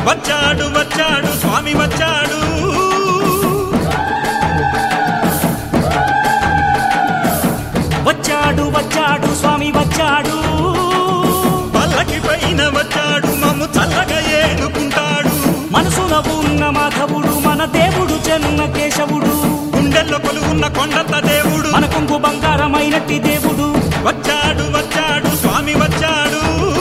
వచ్చాడు వచ్చాడు స్వామి వచ్చాడు వచ్చాడు వచ్చాడు స్వామి వచ్చాడు పల్లకి పైన వచ్చాడు మమ్ము చల్లగా ఏడుకుంటాడు మనసులో ఉన్న మాధవుడు మన దేవుడు చెన్న కేశవుడు గుండెల్లో కొలువున్న కొండంత దేవుడు మన కొంగు బంగారమైనట్టి దేవుడు వచ్చాడు వచ్చాడు స్వామి వచ్చాడు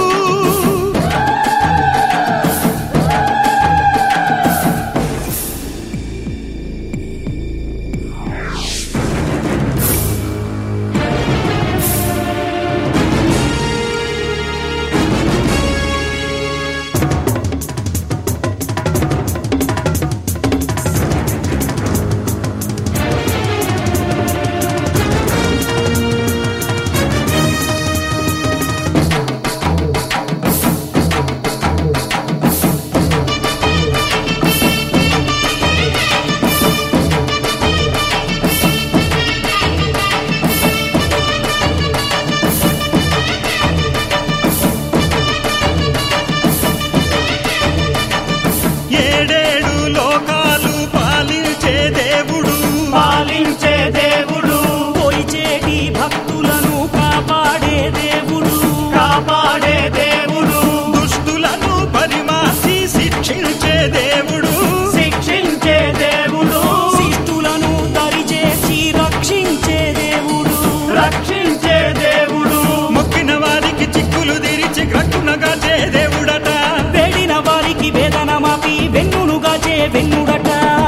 ఏడేడు లోకాలు పాలించే దేవుడు పాలించే దేవుడు పోయిచేటి భక్తులను కాపాడే దేవుడు కాపాడే దేవుడు దుష్టులను పరిమాసి శిక్షించే దేవుడు శిక్షించే దేవుడు శిష్టులను దరిచేసి రక్షించే దేవుడు రక్షించే దేవుడు మొక్కిన వారికి చిక్కులు తెరిచి గ్రక్కునగా చే దేవుడట వేడిన వారికి వేదన మాపి వెన్నునుగా చే వెన్నుడట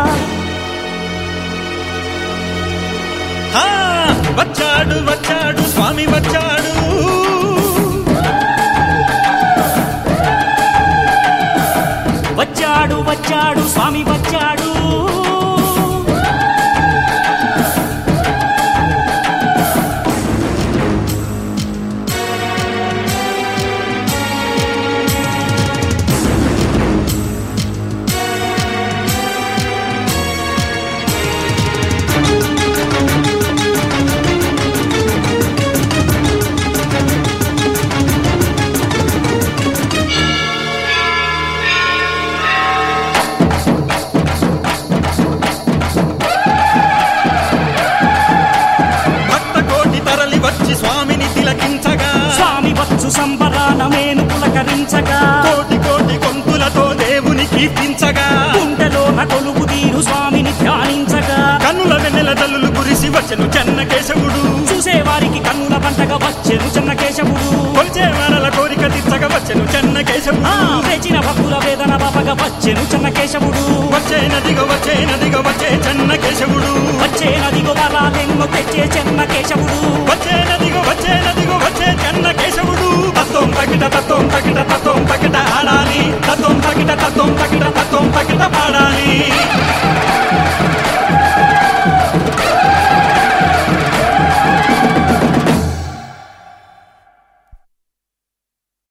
ఆ, వచ్చాడు వచ్చాడు స్వామి వచ్చాడు వచ్చాడు వచ్చాడు స్వామి వచ్చాడు భక్త కోటి తరలి వచ్చి స్వామిని తిలకించగా స్వామి వచ్చు సంబరాన మేను పులకరించగా కోటి కోటి కొంతులతో దేవుని కీర్తించగా గుండెలోన కొలువు తీరు స్వామిని ధ్యానించగా కన్నుల వెన్నెల జల్లులు కురిసి వచ్చెను చెన్న కేశవుడు చూసేవారికి కన్నుల పంటగా వచ్చెను చిన్న కేశవుడు కొలిచే వారల కోరిక తీర్చగా వచ్చెను చెన్న కేశవుడు ఆ, వేచిన భక్తుల వేదన బాపగా వచ్చెను చిన్న కేశవుడు వచ్చే నదిగో వచ్చే నదిగో వచ్చే చెన్న కేశవుడు వచ్చే నదిగో వరాలెన్నో తెచ్చే చిన్న కేశవుడు వచ్చే నదిగో వచ్చే నదిగో వచ్చే చెన్న కేశవుడు తత్వం తగిట తత్వం తగిట